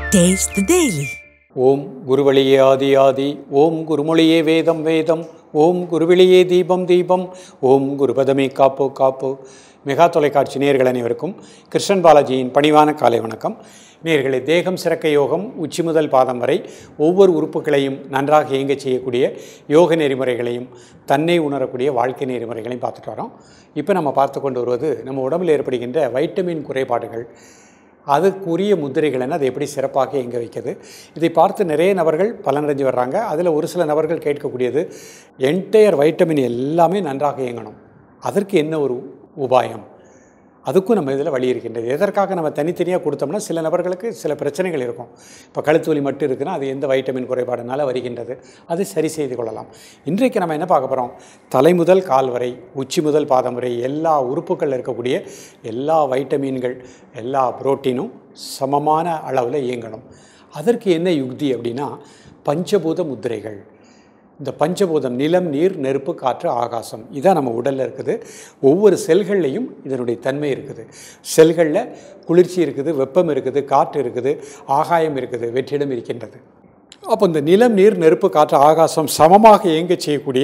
Taste the Daily. ஓம் குருவழியே ஆதி ஆதி ஓம் குருமொழியே வேதம் வேதம் ஓம் குருவிழியே தீபம் தீபம் ஓம் குருபதமே காப்போ காப்போ மெகா தொலைக்காட்சி நேர்கள் அனைவருக்கும் கிருஷ்ணன் பாலாஜியின் பணிவான காலை வணக்கம் நேர்களை தேகம் சிறக்க யோகம் உச்சி முதல் பாதம் வரை ஒவ்வொரு உறுப்புகளையும் நன்றாக இயங்கச் செய்யக்கூடிய யோக நெறிமுறைகளையும் தன்னை உணரக்கூடிய வாழ்க்கை நெறிமுறைகளையும் பார்த்துட்டு வரோம் இப்போ நம்ம பார்த்து கொண்டு வருவது நம்ம உடம்பில் ஏற்படுகின்ற வைட்டமின் குறைபாடுகள் அதுக்குரிய முத்திரைகள் என்ன அதை எப்படி சிறப்பாக எங்க வைக்கிறது இதை பார்த்து நிறைய நபர்கள் பலனடைஞ்சு வர்றாங்க அதில் ஒரு சில நபர்கள் கேட்கக்கூடியது என்டையர் வைட்டமின் எல்லாமே நன்றாக இயங்கணும் அதற்கு என்ன ஒரு உபாயம் அதுக்கும் நம்ம இதில் வழி இருக்கின்றது எதற்காக நம்ம தனித்தனியாக கொடுத்தோம்னா சில நபர்களுக்கு சில பிரச்சனைகள் இருக்கும் இப்போ கழுத்து வலி மட்டும் இருக்குன்னா அது எந்த வைட்டமின் குறைபாடுனால வருகின்றது அது சரி செய்து கொள்ளலாம் இன்றைக்கு நம்ம என்ன பார்க்க போகிறோம் தலை முதல் கால் வரை உச்சி முதல் பாதம் வரை எல்லா உறுப்புகளில் இருக்கக்கூடிய எல்லா வைட்டமின்கள் எல்லா புரோட்டீனும் சமமான அளவில் இயங்கணும் அதற்கு என்ன யுக்தி அப்படின்னா பஞ்சபூத முத்திரைகள் இந்த பஞ்சபூதம் நிலம் நீர் நெருப்பு காற்று ஆகாசம் இதான் நம்ம உடலில் இருக்குது ஒவ்வொரு செல்கள்லையும் இதனுடைய தன்மை இருக்குது செல்களில் குளிர்ச்சி இருக்குது வெப்பம் இருக்குது காற்று இருக்குது ஆகாயம் இருக்குது வெற்றிடம் இருக்கின்றது அப்போ இந்த நிலம் நீர் நெருப்பு காற்று ஆகாசம் சமமாக இயங்க செய்யக்கூடிய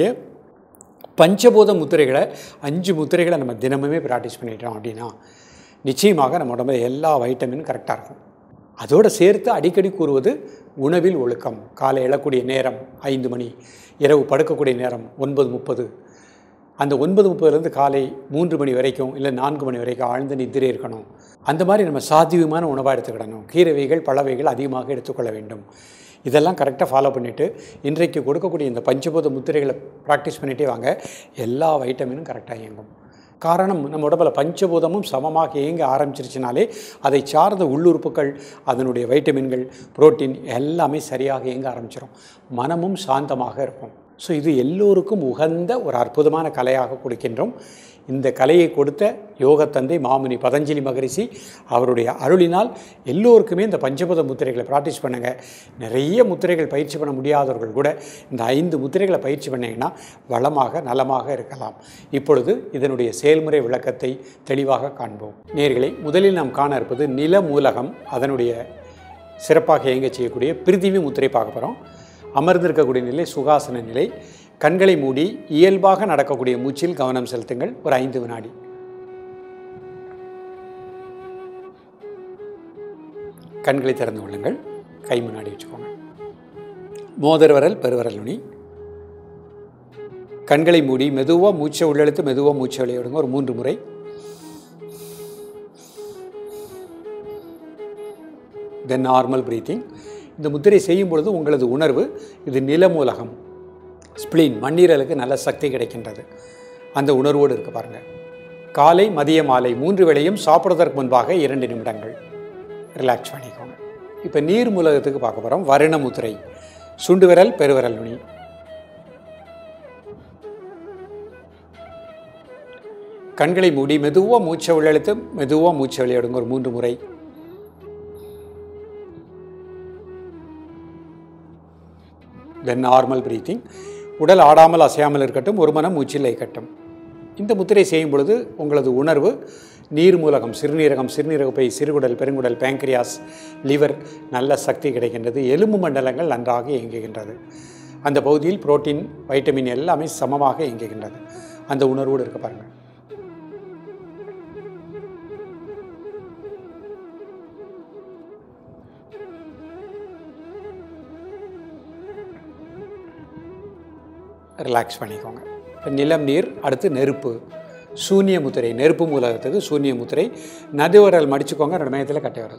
பஞ்சபூத முத்திரைகளை அஞ்சு முத்திரைகளை நம்ம தினமுமே ப்ராக்டிஸ் பண்ணிட்டோம் அப்படின்னா நிச்சயமாக நம்ம உடம்புல எல்லா வைட்டமின் கரெக்டாக இருக்கும் அதோடு சேர்த்து அடிக்கடி கூறுவது உணவில் ஒழுக்கம் காலை எழக்கூடிய நேரம் ஐந்து மணி இரவு படுக்கக்கூடிய நேரம் ஒன்பது முப்பது அந்த ஒன்பது முப்பதுலேருந்து காலை மூன்று மணி வரைக்கும் இல்லை நான்கு மணி வரைக்கும் ஆழ்ந்த நித்திரை இருக்கணும் அந்த மாதிரி நம்ம சாத்தியமான உணவாக எடுத்துக்கிடணும் கீரைவைகள் பழவைகள் அதிகமாக எடுத்துக்கொள்ள வேண்டும் இதெல்லாம் கரெக்டாக ஃபாலோ பண்ணிவிட்டு இன்றைக்கு கொடுக்கக்கூடிய இந்த பஞ்சபூத முத்திரைகளை ப்ராக்டிஸ் பண்ணிகிட்டே வாங்க எல்லா வைட்டமினும் கரெக்டாக இயங்கும் காரணம் நம்ம உடம்புல பஞ்சபூதமும் சமமாக இயங்க ஆரம்பிச்சிருச்சுனாலே அதை சார்ந்த உள்ளுறுப்புகள் அதனுடைய வைட்டமின்கள் புரோட்டீன் எல்லாமே சரியாக இயங்க ஆரம்பிச்சிடும் மனமும் சாந்தமாக இருக்கும் ஸோ இது எல்லோருக்கும் உகந்த ஒரு அற்புதமான கலையாக கொடுக்கின்றோம் இந்த கலையை கொடுத்த யோகத்தந்தை மாமுனி பதஞ்சலி மகரிஷி அவருடைய அருளினால் எல்லோருக்குமே இந்த பஞ்சபூத முத்திரைகளை ப்ராக்டிஸ் பண்ணுங்கள் நிறைய முத்திரைகள் பயிற்சி பண்ண முடியாதவர்கள் கூட இந்த ஐந்து முத்திரைகளை பயிற்சி பண்ணிங்கன்னா வளமாக நலமாக இருக்கலாம் இப்பொழுது இதனுடைய செயல்முறை விளக்கத்தை தெளிவாக காண்போம் நேர்களை முதலில் நாம் காண இருப்பது நில மூலகம் அதனுடைய சிறப்பாக இயங்க செய்யக்கூடிய பிரிதிவி முத்திரை பார்க்க போகிறோம் அமர்ந்திருக்கக்கூடிய நிலை சுகாசன நிலை கண்களை மூடி இயல்பாக நடக்கக்கூடிய மூச்சில் கவனம் செலுத்துங்கள் ஒரு ஐந்து வினாடி கண்களை திறந்து கொள்ளுங்கள் கை முன்னாடி வச்சுக்கோங்க மோதிர விரல் பெருவிரல் நுனி கண்களை மூடி மெதுவாக மூச்சை உள்ளெழுத்து மெதுவாக மூச்சை வெளியே விடுங்க ஒரு மூன்று முறை தென் நார்மல் பிரீத்திங் இந்த முத்திரை செய்யும் பொழுது உங்களது உணர்வு இது நிலமூலகம் ஸ்பிளீன் மண்ணீரலுக்கு நல்ல சக்தி கிடைக்கின்றது அந்த உணர்வோடு இருக்க பாருங்கள் காலை மதிய மாலை மூன்று வேளையும் சாப்பிடுவதற்கு முன்பாக இரண்டு நிமிடங்கள் ரிலாக்ஸ் பண்ணிக்கோங்க இப்போ நீர் மூலகத்துக்கு பார்க்க போகிறோம் வருண முத்திரை சுண்டு விரல் பெருவிரல் நுனி கண்களை மூடி மெதுவாக மூச்சை உள்ளெழுத்து மெதுவாக மூச்சை வெளியிடுங்க ஒரு மூன்று முறை தென் நார்மல் பிரீத்திங் உடல் ஆடாமல் அசையாமல் இருக்கட்டும் ஒரு மனம் மூச்சில் கட்டும் இந்த முத்திரை செய்யும் பொழுது உங்களது உணர்வு நீர் மூலகம் சிறுநீரகம் சிறுநீரகப்பை சிறுகுடல் பெருங்குடல் பேங்க்ரியாஸ் லிவர் நல்ல சக்தி கிடைக்கின்றது எலும்பு மண்டலங்கள் நன்றாக இயங்குகின்றது அந்த பகுதியில் புரோட்டீன் வைட்டமின் எல்லாமே சமமாக இயங்குகின்றது அந்த உணர்வோடு இருக்க பாருங்கள் ரிலாக்ஸ் பண்ணிக்கோங்க இப்போ நிலம் நீர் அடுத்து நெருப்பு சூன்ய முத்திரை நெருப்பு மூலகத்துக்கு சூன்ய முத்திரை நடுவரல் மடிச்சுக்கோங்க ரெண்டு மையத்தில் கட்டை வரல்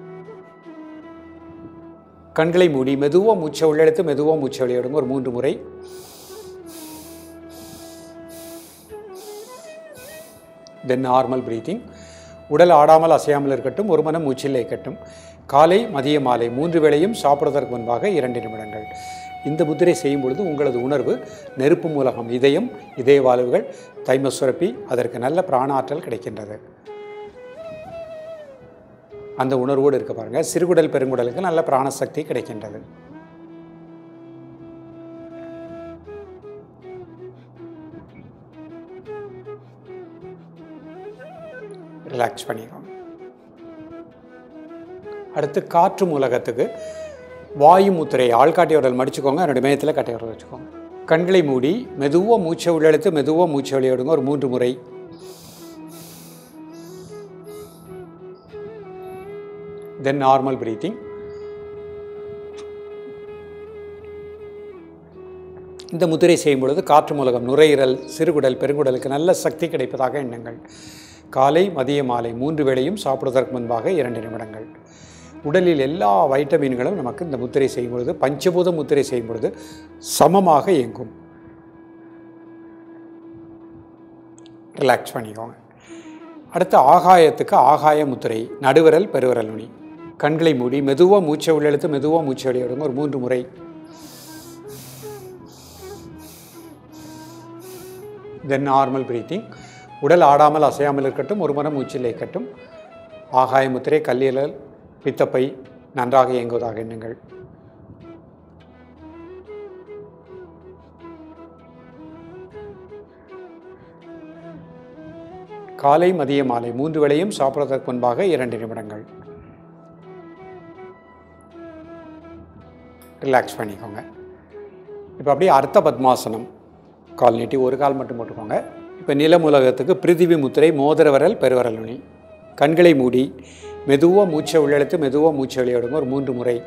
கண்களை மூடி மெதுவாக மூச்சை உள்ளெடுத்து மெதுவாக மூச்சை வெளியிடுங்க ஒரு மூன்று முறை தென் நார்மல் பிரீத்திங் உடல் ஆடாமல் அசையாமல் இருக்கட்டும் ஒரு மனம் மூச்சில் இருக்கட்டும் காலை மதிய மாலை மூன்று வேளையும் சாப்பிடுவதற்கு முன்பாக இரண்டு நிமிடங்கள் இந்த முத்திரை செய்யும் பொழுது உங்களது உணர்வு நெருப்பு மூலகம் இதயம் இதய வாழ்வுகள் தைமசுரப்பி அதற்கு நல்ல பிராணாற்றல் கிடைக்கின்றது அந்த உணர்வோடு இருக்க பாருங்கள் சிறுகுடல் பெருங்குடலுக்கு நல்ல பிராணசக்தி கிடைக்கின்றது ரிலாக்ஸ் பண்ணிக்கோங்க அடுத்து காற்று மூலகத்துக்கு வாயு முத்திரை ஆள்காட்டி உடல் மடிச்சுக்கோங்க ரெண்டு மேயத்தில் கட்டை உடல் வச்சுக்கோங்க கண்களை மூடி மெதுவாக மூச்சை உள்ளெழுத்து மெதுவாக மூச்சை வெளியிடுங்க ஒரு மூன்று முறை தென் நார்மல் பிரீத்திங் இந்த முத்திரை செய்யும் பொழுது காற்று மூலகம் நுரையீரல் சிறுகுடல் பெருங்குடலுக்கு நல்ல சக்தி கிடைப்பதாக எண்ணுங்கள் காலை மதிய மாலை மூன்று வேளையும் சாப்பிடுவதற்கு முன்பாக இரண்டு நிமிடங்கள் உடலில் எல்லா வைட்டமின்களும் நமக்கு இந்த முத்திரை செய்யும் பொழுது பஞ்சபூத முத்திரை செய்யும் பொழுது சமமாக இயங்கும் ரிலாக்ஸ் பண்ணிக்கோங்க அடுத்து ஆகாயத்துக்கு ஆகாய முத்திரை நடுவிரல் பெருவிரல் நுனி கண்களை மூடி மெதுவாக மூச்சை உள்ளெழுத்து மெதுவாக மூச்சை வெளியிடுங்க ஒரு மூன்று முறை தென் நார்மல் பிரீத்திங் உடல் ஆடாமல் அசையாமல் இருக்கட்டும் ஒரு மனம் மூச்சில் இருக்கட்டும் ஆகாய முத்திரை கல்லீரல் பித்தப்பை நன்றாக இயங்குவதாக எண்ணுங்கள் காலை மதிய மாலை மூன்று வேளையும் சாப்பிடுவதற்கு முன்பாக இரண்டு நிமிடங்கள் ரிலாக்ஸ் பண்ணிக்கோங்க இப்போ அப்படியே அர்த்த பத்மாசனம் கால் நீட்டி ஒரு கால் மட்டும் போட்டுக்கோங்க இப்போ நிலமுலகத்துக்கு பிரிதிவி முத்திரை மோதிர விரல் பெருவரல் நுனி கண்களை மூடி மெதுவாக மூச்சை உள்ளெழுத்து மெதுவாக மூச்சை வெளியிடுங்க ஒரு மூன்று முறை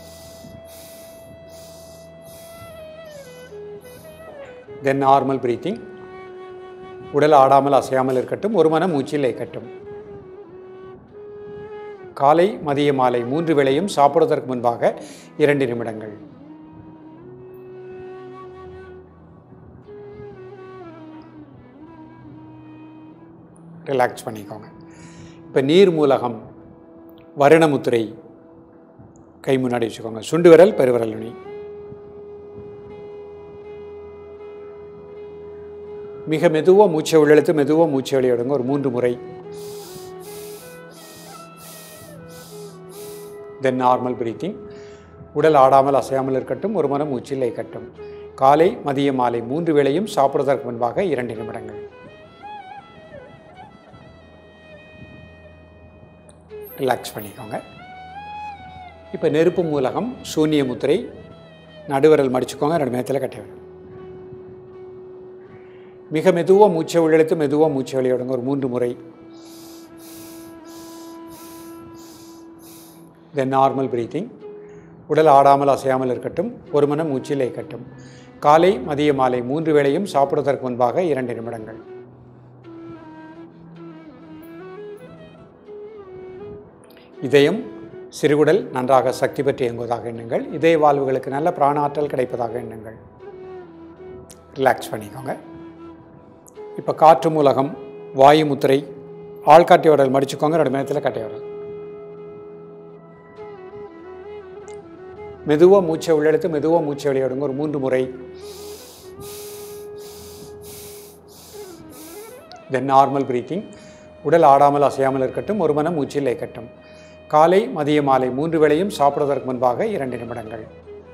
தென் நார்மல் பிரீத்திங் உடல் ஆடாமல் அசையாமல் இருக்கட்டும் ஒரு மனம் மூச்சில் இருக்கட்டும் காலை மதிய மாலை மூன்று வேளையும் சாப்பிடுவதற்கு முன்பாக இரண்டு நிமிடங்கள் ரிலாக்ஸ் பண்ணிக்கோங்க இப்போ நீர் மூலகம் வருணமுத்திரை கை முன்னாடி வச்சுக்கோங்க சுண்டு விரல் பெருவிரல் நுனி மிக மெதுவாக மூச்சை உள்ளெழுத்து மெதுவாக மூச்சை வெளியிடுங்க ஒரு மூன்று முறை தென் நார்மல் பிரீத்திங் உடல் ஆடாமல் அசையாமல் இருக்கட்டும் ஒரு மனம் மூச்சில் இருக்கட்டும் காலை மதிய மாலை மூன்று வேளையும் சாப்பிடுவதற்கு முன்பாக இரண்டு நிமிடங்கள் ரிலாக்ஸ் பண்ணிக்கோங்க இப்போ நெருப்பு மூலகம் சூன்ய முத்திரை நடுவிரல் மடிச்சுக்கோங்க ரெண்டு மேத்தில் கட்டி விடும் மிக மெதுவாக மூச்சை உள்ளெழுத்து மெதுவாக மூச்சை வெளியிடுங்க ஒரு மூன்று முறை தென் நார்மல் பிரீத்திங் உடல் ஆடாமல் அசையாமல் இருக்கட்டும் ஒரு மனம் மூச்சில் இருக்கட்டும் காலை மதிய மாலை மூன்று வேளையும் சாப்பிடுவதற்கு முன்பாக இரண்டு நிமிடங்கள் இதயம் சிறுகுடல் நன்றாக சக்தி பெற்று இயங்குவதாக எண்ணுங்கள் இதய வாழ்வுகளுக்கு நல்ல பிராணாற்றல் கிடைப்பதாக எண்ணுங்கள் ரிலாக்ஸ் பண்ணிக்கோங்க இப்போ காற்று மூலகம் வாயு முத்திரை ஆள்காட்டி உடல் மடிச்சுக்கோங்க ரெண்டு நேரத்தில் கட்டை உடல் மெதுவாக மூச்சை உள்ளெடுத்து மெதுவாக மூச்சை வெளியிடுங்க ஒரு மூன்று முறை தென் நார்மல் பிரீத்திங் உடல் ஆடாமல் அசையாமல் இருக்கட்டும் ஒரு மனம் மூச்சில் இருக்கட்டும் காலை மதிய மாலை மூன்று வேளையும் சாப்பிடுவதற்கு முன்பாக இரண்டு நிமிடங்கள்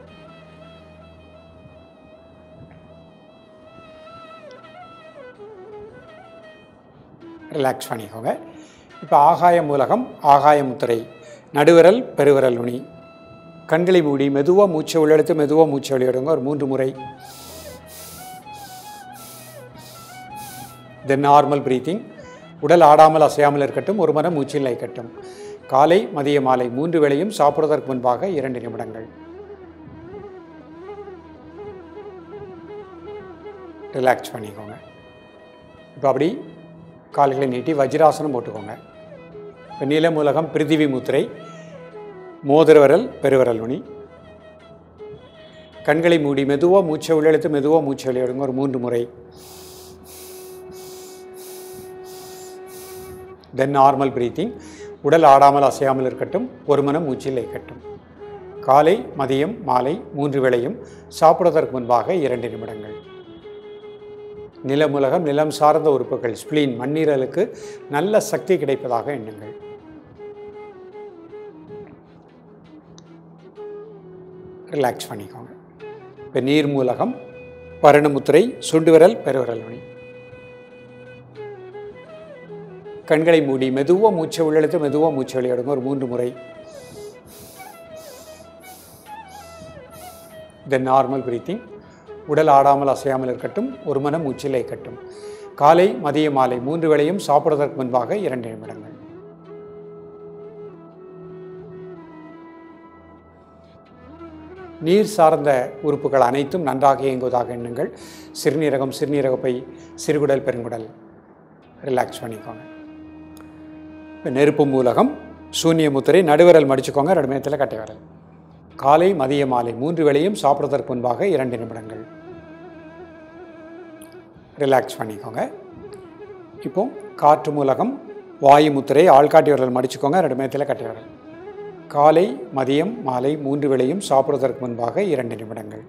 ரிலாக்ஸ் பண்ணிக்கோங்க இப்போ ஆகாய மூலகம் ஆகாய முத்திரை நடுவிரல் பெருவிரல் நுனி கண்களை மூடி மெதுவாக மூச்சை உள்ளெடுத்து மெதுவாக மூச்சை வெளியிடுங்க ஒரு மூன்று முறை தென் நார்மல் பிரீத்திங் உடல் ஆடாமல் அசையாமல் இருக்கட்டும் ஒரு மனம் மூச்சில் இருக்கட்டும் காலை மதிய மாலை மூன்று வேளையும் சாப்பிடுவதற்கு முன்பாக இரண்டு நிமிடங்கள் ரிலாக்ஸ் பண்ணிக்கோங்க இப்போ அப்படி கால்களை நீட்டி வஜ்ராசனம் போட்டுக்கோங்க இப்போ நீல மூலகம் பிரிதிவி முத்திரை மோதிர விரல் பெருவிரல் நுனி கண்களை மூடி மெதுவாக மூச்சை உள்ளெழுத்து மெதுவாக மூச்சை வெளியிடுங்க ஒரு மூன்று முறை தென் நார்மல் பிரீத்திங் உடல் ஆடாமல் அசையாமல் இருக்கட்டும் ஒரு மனம் மூச்சில் இருக்கட்டும் காலை மதியம் மாலை மூன்று வேளையும் சாப்பிடுவதற்கு முன்பாக இரண்டு நிமிடங்கள் நிலமுலகம் நிலம் சார்ந்த உறுப்புகள் ஸ்பிளீன் மண்ணீரலுக்கு நல்ல சக்தி கிடைப்பதாக எண்ணுங்கள் ரிலாக்ஸ் பண்ணிக்கோங்க இப்போ நீர் மூலகம் வருணமுத்திரை சுண்டு விரல் பெருவிரல் நுனி கண்களை மூடி மெதுவாக மூச்சை உள்ளெழுத்து மெதுவாக மூச்சை வெளியிடுங்க ஒரு மூன்று முறை தென் நார்மல் பிரீத்திங் உடல் ஆடாமல் அசையாமல் இருக்கட்டும் ஒரு மனம் உச்சிலை கட்டும் காலை மதிய மாலை மூன்று வேளையும் சாப்பிடுவதற்கு முன்பாக இரண்டு நிமிடங்கள் நீர் சார்ந்த உறுப்புகள் அனைத்தும் நன்றாக இயங்குவதாக எண்ணுங்கள் சிறுநீரகம் சிறுநீரகப்பை சிறுகுடல் பெருங்குடல் ரிலாக்ஸ் பண்ணிக்கோங்க இப்போ நெருப்பு மூலகம் சூன்ய முத்திரை நடுவிரல் மடிச்சுக்கோங்க ரெண்டு நேரத்தில் கட்டை வரல் காலை மதிய மாலை மூன்று வேளையும் சாப்பிடுவதற்கு முன்பாக இரண்டு நிமிடங்கள் ரிலாக்ஸ் பண்ணிக்கோங்க இப்போ காற்று மூலகம் வாயு முத்திரை ஆள்காட்டி விரல் மடிச்சுக்கோங்க ரெண்டு நேரத்தில் கட்டை வரல் காலை மதியம் மாலை மூன்று வேளையும் சாப்பிடுவதற்கு முன்பாக இரண்டு நிமிடங்கள்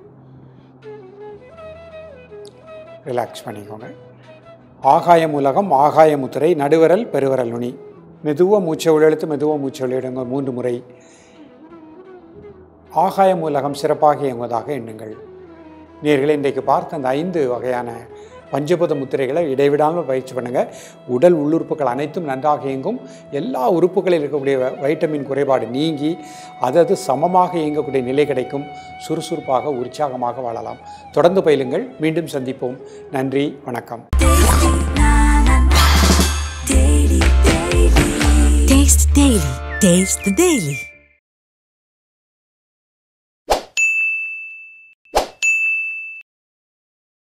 ரிலாக்ஸ் பண்ணிக்கோங்க ஆகாய மூலகம் ஆகாய முத்திரை நடுவிரல் பெருவிரல் நுனி மெதுவாக மூச்சை உள்ளெழுத்து மெதுவாக மூச்சை உள்ளிடுங்க மூன்று முறை ஆகாய மூலகம் சிறப்பாக இயங்குவதாக எண்ணுங்கள் நேர்களை இன்றைக்கு பார்த்த அந்த ஐந்து வகையான பஞ்சபூத முத்திரைகளை இடைவிடாமல் பயிற்சி பண்ணுங்கள் உடல் உள்ளுறுப்புகள் அனைத்தும் நன்றாக இயங்கும் எல்லா உறுப்புகளில் இருக்கக்கூடிய வ- வைட்டமின் குறைபாடு நீங்கி அதது சமமாக இயங்கக்கூடிய நிலை கிடைக்கும் சுறுசுறுப்பாக உற்சாகமாக வாழலாம் தொடர்ந்து பயிலுங்கள் மீண்டும் சந்திப்போம் நன்றி வணக்கம் Taste Daily. Taste the Daily.